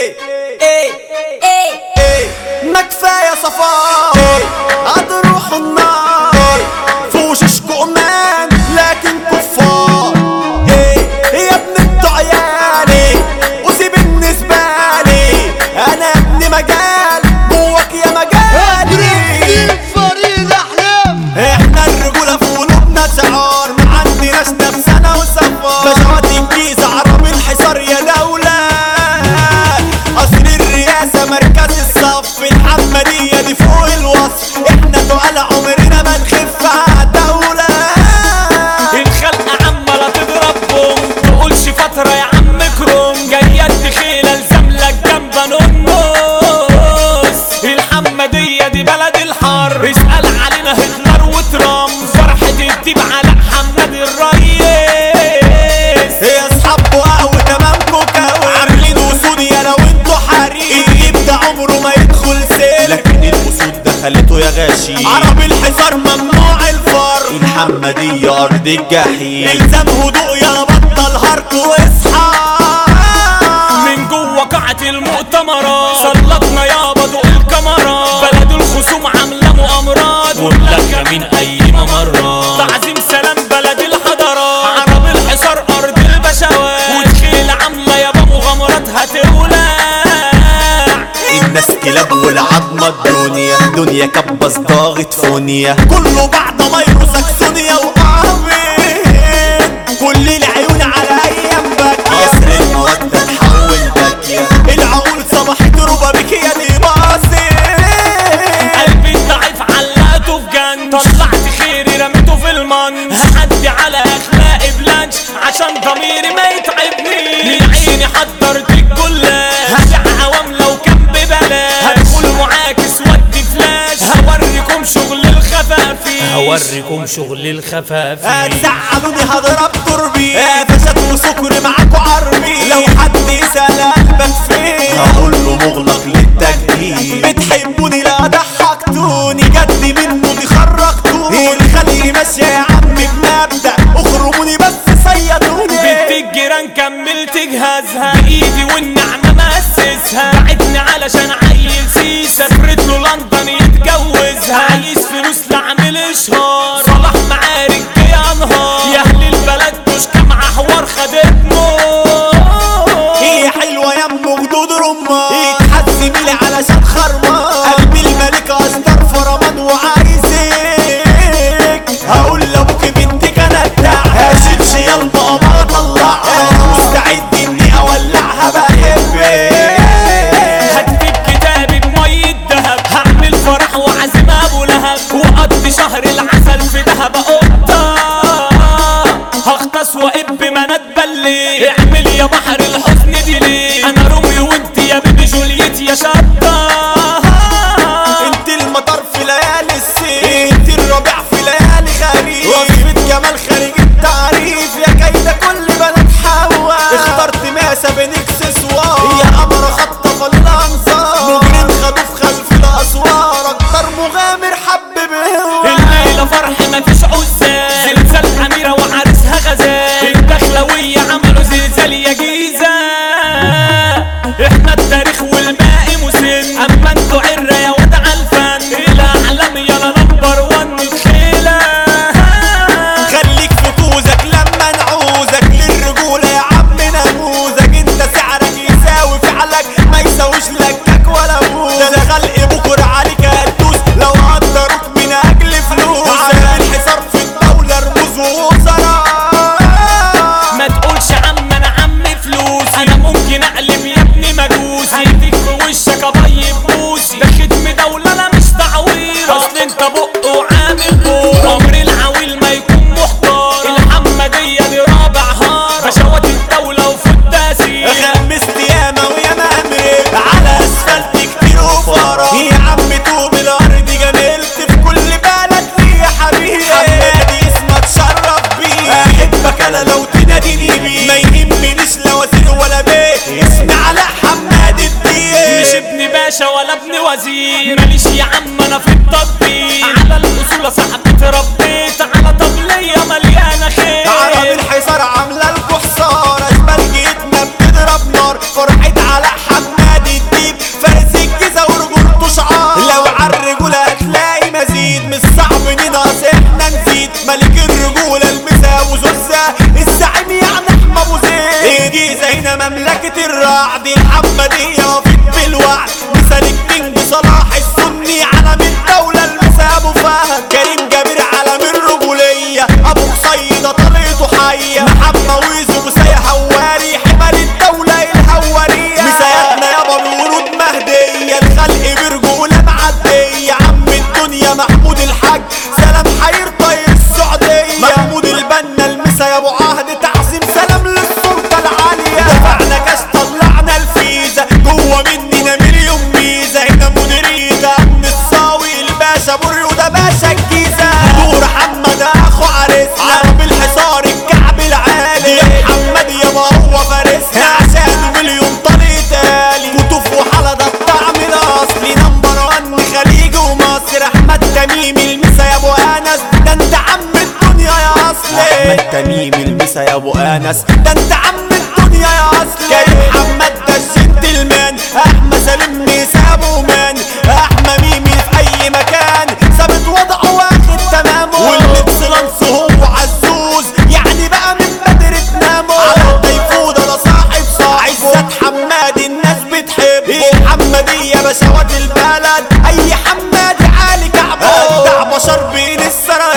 ايه ايه ايه ايه ما كفايه صفاء هتروحوا النار فوششكوا امان لكن كفار ايه يا ابن انتوا عيالي وسيب بالنسبه لي انا ابن مجال جواك يا مجالي فريد احلام احنا الرجولة في قلوبنا شعار ما عندناش نفسنا وسفار بشوات الجيزة عرب الحصار يا دولة قصر الرئاسة مركز الصف الحمدية دي فوق الوصف احنا تقال عمرنا ما نخف عالدولة الخلق عمالة تضرب بوم تقولش فترة يا عم كروم جاية تخيلة الزملك جنب نص الحمدية دي بلد الحر اسأل علينا هتلر وترام فرحة الديب على محمد الريس يا اصحاب قهوة تمامكوا كاوي عاملين اسود يا لو انتوا حريق الجيب ده عمره ما يدخل سيل لكن الاسود دخلته يا غاشي عرب الحصار ممنوع الفر الحمدية ارض الجحيم الزم هدوء يا بطل هرك واصحى من جوه قاعة المؤتمرات سلطنا يابا ضوء الكاميرات بلد الخصوم عاملة مؤامرات وملاكة من أي ممرات تعظيم سلام بلد الحضارات عرب الحصار أرض البشوات وتخيل عاملة يابا مغامرات هتولع الناس كلاب والعظمة الدنيا دنيا كبس ضاغط فونيا كله بعد ما يرو سكسونيا وقامين كل العيون على ايام باكية يسر المودة تحول باكية العقول صبحت ربا بك يا دي باصي قلبي الضعيف علقته في جن طلعت خيري رميته في المن هعدي على اخلاقي بلانش عشان ضميري ما يتعبني من عيني حضرت الجلاش هبيع عوام لو كان ببلاش هدخل معاكس ودي فلاش هوريكم شغل الخفافي هوريكم شغل الخفافي هتزعلوني هضرب تربي فشت وسكر معاكوا عربي لو حد يسأل قلبك فين هقول له مغلق للتجديد بتحبوني لا ضحكتوني جد منه دي خرجتوني الخلي ماشية يا عم بمبدأ اخرموني بس صيدوني بنت الجيران كملت جهازها بايدي والنعمة مأسسها بعتني علشان عيل سيس سافرت له لندن يتجوزها عايز فلوس لعمل اشهار صلاح معارك يا نهار يا اهل البلد مش كام حوار خدتمه هي حلوة يا ام خدود رمان يتحزمي لي علشان خرمان قلبي الملك اصدر فرمان وعايزك هقول لابوك بنتك انا بتاعها هشيل شيال بابا اطلعها مستعد اني اولعها بحبك هكتب كتابي بمية دهب هعمل فرح وعزم ابو لهب واقضي شهر العسل في دهب قطة هغطس واب ما نتبلي اعمل يا بحر الحزن دي ليه انا روميو وانت يا بيبي جوليت يا شطة انت المطر في ليالي الصيف انت الربيع في ليالي خريف وصفة جمال خارج التعريف يا كيدة كل بنات حوا اخترت ماسة بين اكسسوار يا قمرة خطفة للانظار مجرم خدوه في خلف الاسوار اكتر مغامر حبب هوا الليلة فرح مفيش عزال زلزال أميرة وعرسها غزال الدخلوية عملوا زلزال يا جيزة احنا التاريخ والماء مسن اما انتوا عرة يا واد عالفن الاعلام يلا نمبر وان تخيلة خليك في كوزك لما نعوزك للرجولة يا عم نموذج انت سعرك يساوي فعلك ما يساويش لكك ولا موز ده خلق بكرة عليك هتدوس لو قدروك من اجل فلوس على الحصار في الدولة رموز ووزراء ما تقولش عم انا عم فلوس انا ممكن اقلب يا ابني مجوس هيديك في وشك ابيب بوسي ده ختم دولة انا مش تعويض اصل انت بق وعامل بور عمر العويل ما يكون محتار الحمدية دي رابع هار بشوات الدولة وفداسي خمست ياما وياما امريك على اسفلت كتير وفرا يا عم توب الارض جملت في كل بلد لي يا حبيبي حمادي اسمك تشرف بيه احبك انا لو تناديني بيه ما يهمنيش لا وزير ولا بيه اسمي علاء حماد الدين مش ابن باشا ولا ابن وزير ماليش يا عم انا في التطبيق على الاصول صاحبي اتربيت على طبلية مليانة خير عرب الحصار عامله لكم حصار اشبال جيتنا بتضرب نار فرحة علاء حماد دي الحمدية وفيت بالوعد مثال الكينج صلاح السني علم الدولة المسا ابو فهد كريم جابر علم الرجولية ابو قصيدة طريقته حية محمد ويزو مسايا هواري حمل الدولة الهوارية مساياتنا يابا بورود مهدية الخلق برجولة معدية عم الدنيا محمود الحاج سلام حير طير السعودية محمود البنا المسا يا ابو عهد تعظيم سلام للسلطة العالية دفعنا كاش طلعنا الفيزا جوه مننا مليون ميزة هنا مديرية امن الصاوي الباشا بري وده باشا الجيزة دور محمد اخو عريسنا عرب الحصار الكعب العالي يا محمد يا ما هو فارسنا عشان مليون طريق تالي كتوف وحلى ده الطعم الاصلي نمبر وان خليج ومصر احمد تميم المسا يا ابو انس ده انت عم الدنيا يا اصلي احمد تميم المسا يا ابو انس ده انت عم الدنيا يا اصلي كريم محمد ده الجنتلمان احمد سالم ميسا ابو مان احمد ميمي في اي مكان ثابت وضعه واخد تمامه والاكسلانس هو عزوز يعني بقى من بدر تنامه على التيفودة ده صاحب صاحب عزت حماد الناس بتحبه محمدية بشوات البلد اي حمادي عالي كعبه ده بشر بين السرايا